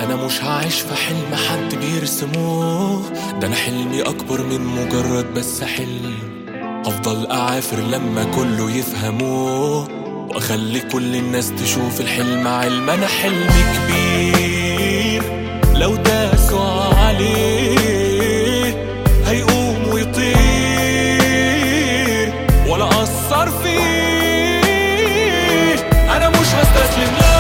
انا مش هعيش في حلم حد بيرسموه ده انا حلمي اكبر من مجرد بس حلم افضل اعافر لما كله يفهموه واخلي كل الناس تشوف الحلم علم انا حلمي كبير لو داسوا عليه هيقوم ويطير ولا اثر فيه انا مش هستسلم لا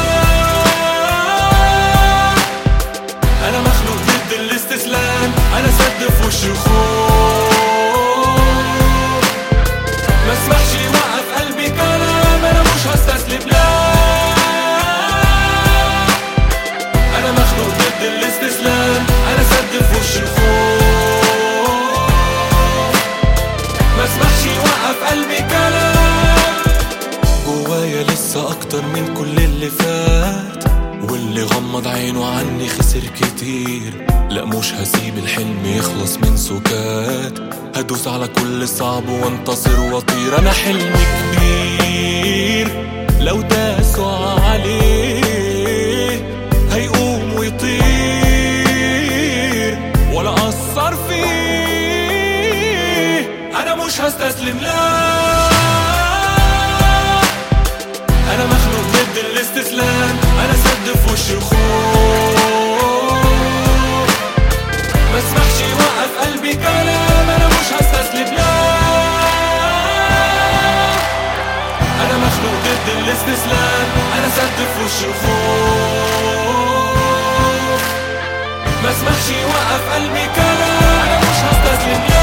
انا مخلوق ضد الاستسلام انا سد في وش الخوف ما اسمحش يوقف قلبي كلام انا مش هستسلم لا انا مخلوق ضد الاستسلام انا سد في وش الخوف ما اسمحش يوقف قلبي كلام جوايا لسه اكتر من كل اللي فات واللي غمض عينه عني خسر كتير لا مش هسيب الحلم يخلص من سكات هدوس على كل صعب وانتصر واطير انا حلمي كبير لو داسوا عليه هيقوم ويطير ولا اثر فيه انا مش هستسلم لا انا مخلوق ضد الاستسلام انا سد في وش الخوف ما اسمحش يوقف قلبي كلام انا مش هستسلم لا انا مخلوق ضد الاستسلام انا سد في وش الخوف ما اسمحش يوقف قلبي كلام انا مش هستسلم لا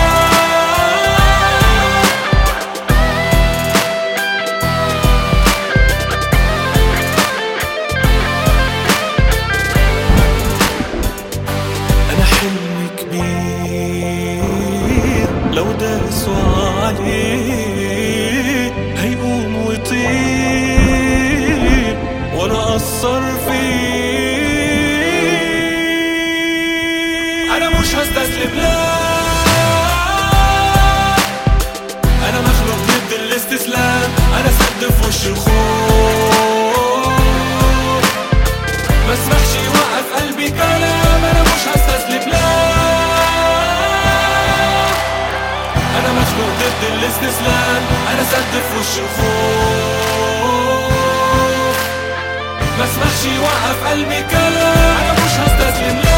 أنا حلمي كبير لو داسوا عليه هيقوم ويطير ولا أثر فيه أنا مش هستسلم لا أنا مخلوق ضد الاستسلام أنا سد في وش الخوف ما اسمحش يوقف قلبي كلام انا مش هستسلم لا انا مخلوق ضد الاستسلام انا سد في وش الخوف ما اسمحش يوقف قلبي كلام انا مش هستسلم لا